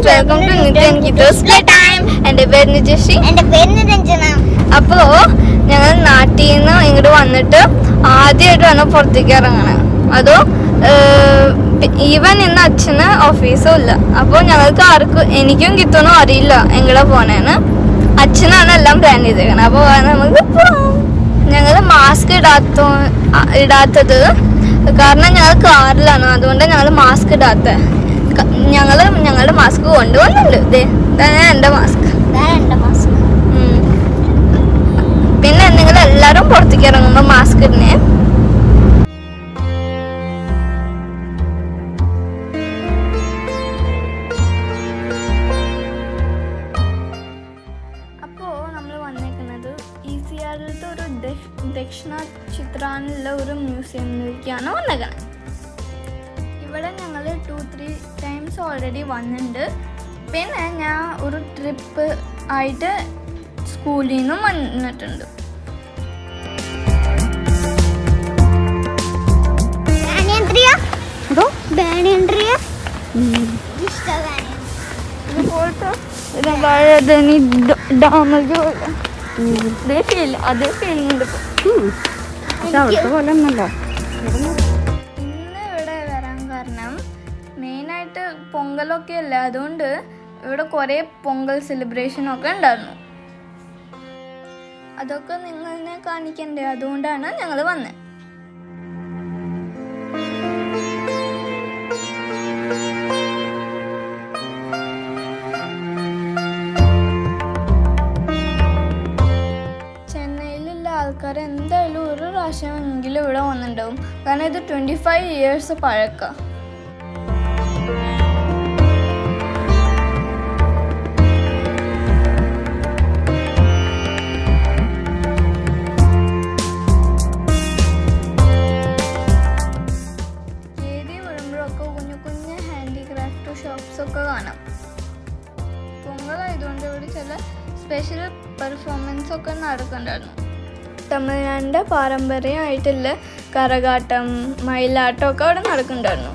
Welcome to Nitya Geethos play time എൻ്റെ പേര് നിജശ്രീ എന്റെ പേര് രഞ്ജന അപ്പോൾ ഞങ്ങൾ നാട്ടിൽ നിന്ന് ഇങ്ങോട്ട് വന്നിട്ട് ആദ്യമായിട്ടാണ് പുറത്തേക്ക് ഇറങ്ങണത് അതോ ഈവൻ ഇന്ന് അച്ഛന് ഓഫീസും ഇല്ല അപ്പോൾ ഞങ്ങൾക്ക് ആർക്കും എനിക്കും കിട്ടുന്നു അറിയില്ല എങ്ങടെ പോണേന്ന് അച്ഛനാണ് എല്ലാം പ്ലാൻ ചെയ്തേക്കണത് അപ്പോൾ നമുക്ക് ഞങ്ങൾ മാസ്ക് ഇടാത്ത ഇടാത്തത് കാരണം ഞങ്ങൾ കാറിലാണ് അതുകൊണ്ട് ഞങ്ങൾ മാസ്ക് ഇടാത്ത ഞങ്ങൾ ഞങ്ങളുടെ മാസ്ക് കൊണ്ടുവന്നുണ്ട് ദേ ഇതാണ് എൻ്റെ മാസ്ക് ഇതാണ് എന്റെ മാസം ഉം. പിന്നെ നിങ്ങൾ എല്ലാരും പുറത്തേക്ക് ഇറങ്ങുമ്പോ മാസ്ക് ഇടണേ അപ്പോൾ നമ്മൾ വന്നേക്കുന്നത് ഇ സി ആറിലത്തെ ഒരു ദക്ഷ- ദക്ഷിണ ചിത്രാനുള്ള ഒരു മ്യൂസിയത്തിലേക്കാണ് വന്നേക്കുന്നത് ഇവിടെ ഞങ്ങൾ ടു ത്രീ ടൈംസ് ഓൾറെഡി വന്നിട്ടുണ്ട് പിന്നെ ഞാൻ ഒരു ട്രിപ്പ് ആയിട്ട് സ്കൂളിൽ നിന്നും വന്നിട്ടുണ്ട് ബാനിയന്ത്രിയ ബാനിയന്ത്രിയ ഇഷ്ടം അതേ ഫീൽ അതേ ഫീലിംഗ് ഉണ്ട് ഇപ്പൊ. പക്ഷെ അവിടുത്തെ പോലെ ഒന്നല്ല ഇന്ന് ഇവിടെ വരാൻ കാരണം മെയിനായിട്ട് പൊങ്കലൊക്കെ അല്ല അതുകൊണ്ട് ഇവിടെ കുറേ പൊങ്കൽ സെലിബ്രേഷനൊക്കെ ഉണ്ടായിരുന്നു അതൊക്കെ നിങ്ങളെ കാണിക്കണ്ടേ അതുകൊണ്ടാണ് ഞങ്ങൾ വന്നത് ചെന്നൈയിലുള്ള ആൾക്കാർ എന്തായാലും ഒരു പ്രാവശ്യമെങ്കിലും ഇവിടെ വന്നിട്ടുണ്ടാവും കാരണം ഇത് ട്വൻറ്റി ഫൈവ് ഇയേഴ്സ് പഴക്ക ഏതി വരുമ്പോഴൊക്കെ കുഞ്ഞു കുഞ്ഞു ഹാൻഡിക്രാഫ്റ്റ് ഷോപ്സ് ഒക്കെ കാണാം പൊങ്കലായതുകൊണ്ട് ഇവിടെ ചില സ്പെഷ്യൽ പെർഫോമൻസ് ഒക്കെ നടക്കുന്നുണ്ടായിരുന്നു തമിഴ്നാടിൻ്റെ പാരമ്പര്യമായിട്ടുള്ള കരകാട്ടം മയിലാട്ടം ഒക്കെ അവിടെ നടക്കുന്നുണ്ടായിരുന്നു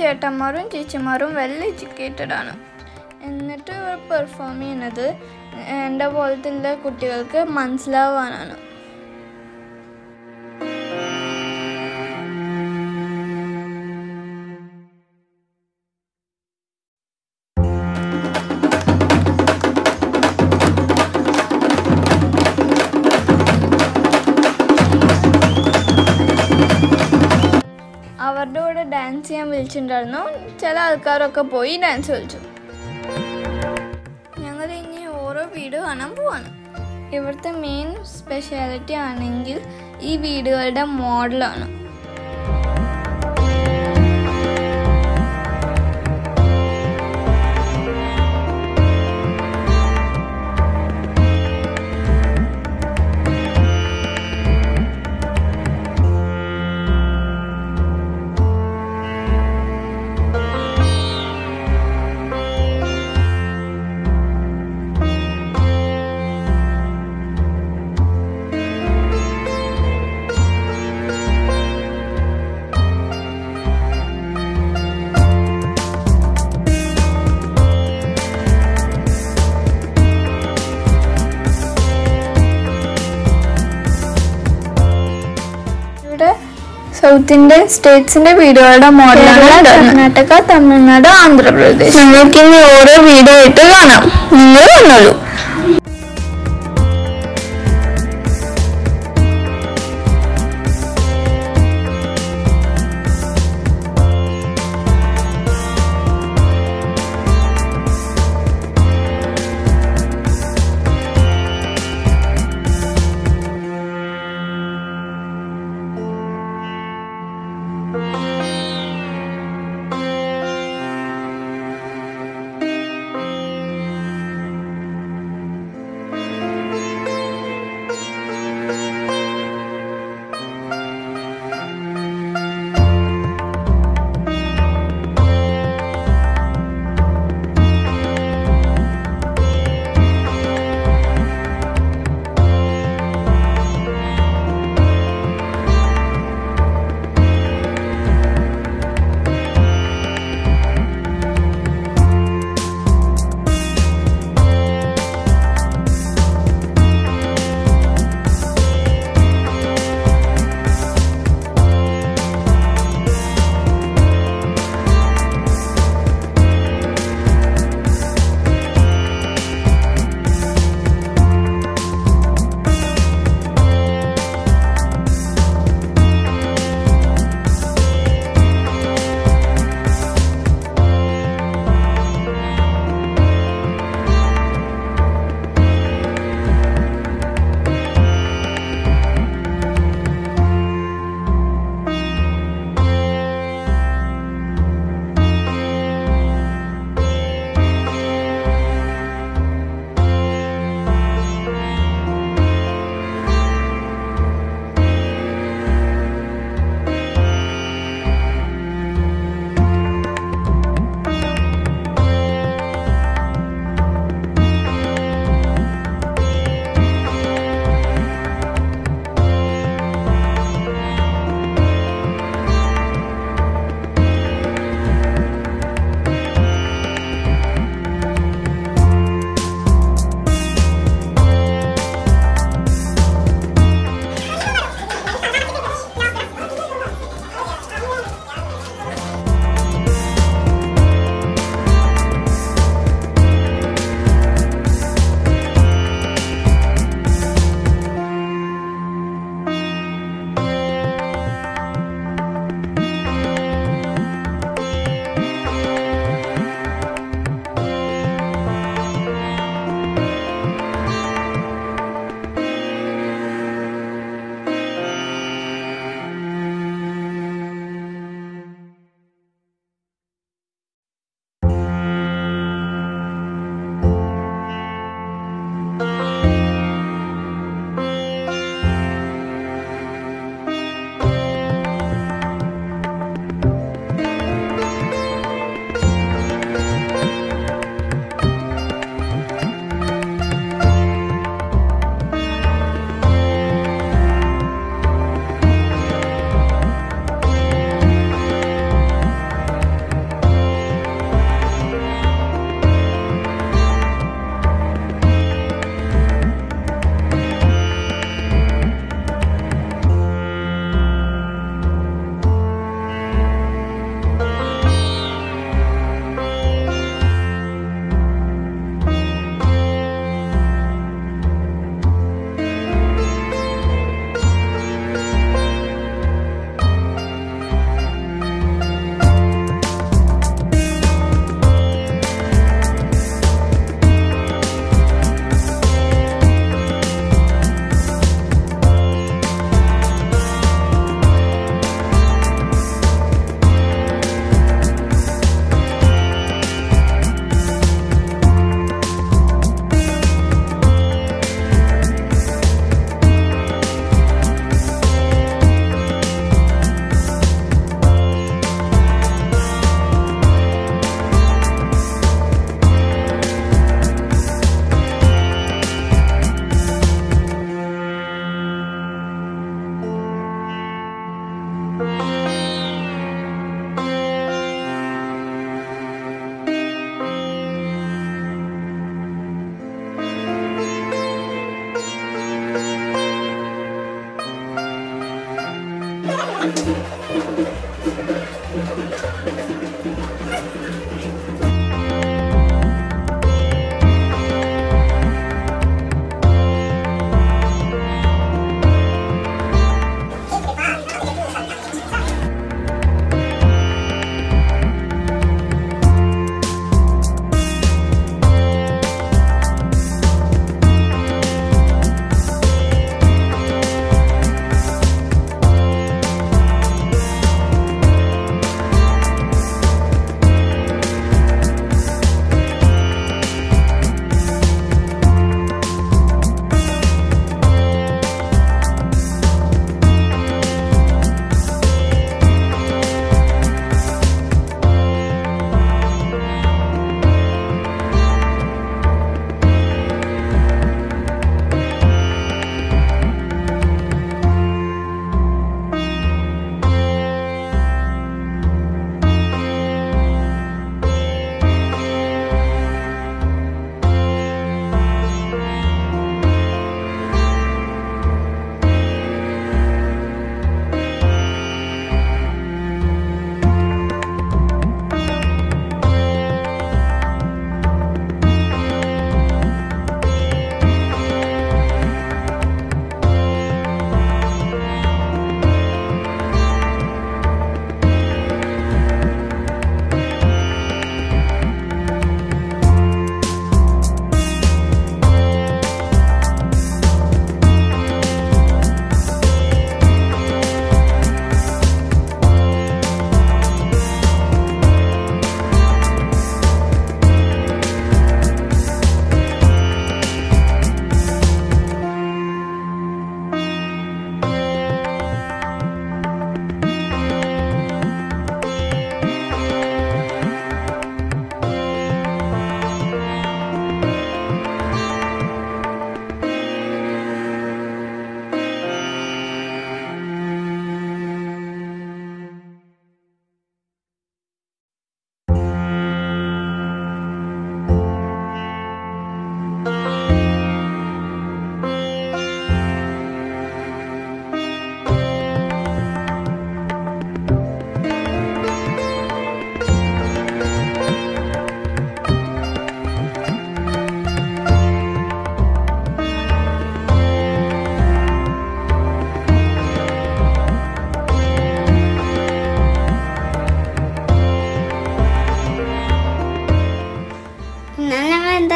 ചേട്ടന്മാരും ചേച്ചിമാരും വെൽ എഡ്യൂക്കേറ്റഡ് ആണ് എന്നിട്ട് ഇവർ പെർഫോം ചെയ്യുന്നത് എൻ്റെ പോലത്തെ കുട്ടികൾക്ക് മനസ്സിലാവാനാണ് അവരുടെ കൂടെ ഡാൻസ് ചെയ്യാൻ വിളിച്ചിട്ടുണ്ടായിരുന്നു ചില ആൾക്കാരൊക്കെ പോയി ഡാൻസ് കളിച്ചു ഞങ്ങൾ ഇനി ഓരോ വീട് കാണാൻ പോവാണ് ഇവിടുത്തെ മെയിൻ സ്പെഷ്യാലിറ്റി ആണെങ്കിൽ ഈ വീടുകളുടെ മോഡലാണ് ഇവിടെ സൗത്ത് ഇന്ത്യൻ സ്റ്റേറ്റ്സിന്റെ വീടുകളുടെ മോഡലാണ് കർണാടക തമിഴ്നാട് ആന്ധ്രാപ്രദേശ് നിങ്ങൾക്ക് ഇനി ഓരോ വീഡിയോ ആയിട്ട് കാണാം നിങ്ങൾ വന്നോളൂ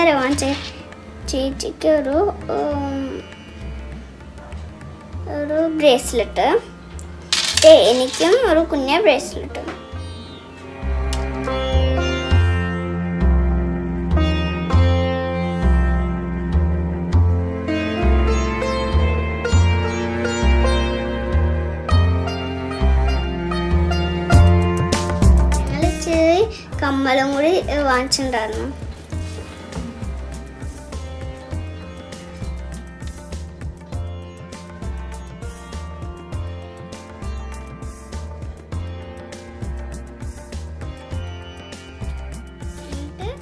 ചേച്ചിക്കല്ലേ വാങ്ങിച്ചേ ചേച്ചിക്ക് ഒരു ഉം, ഒരു ബ്രേസ്ലെറ്റ് ഏ എനിക്കും ഒരു കുഞ്ഞ ബ്രേസ്ലെറ്റ് ഞങ്ങൾ ഇച്ചിരി കമ്മലും കൂടി ഏ, വാങ്ങിച്ചിട്ടുണ്ടായിരുന്നു എന്നിട്ട്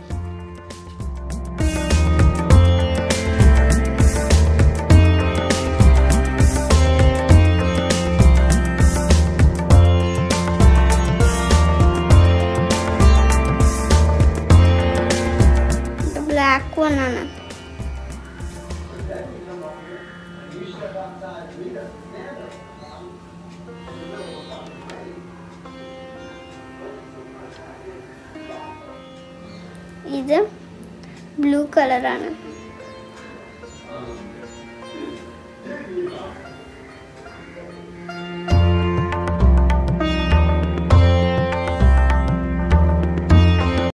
ഇത് ബ്ലാക്ക് വണ്ണാണ് ഇത് ബ്ലൂ കളറാണ്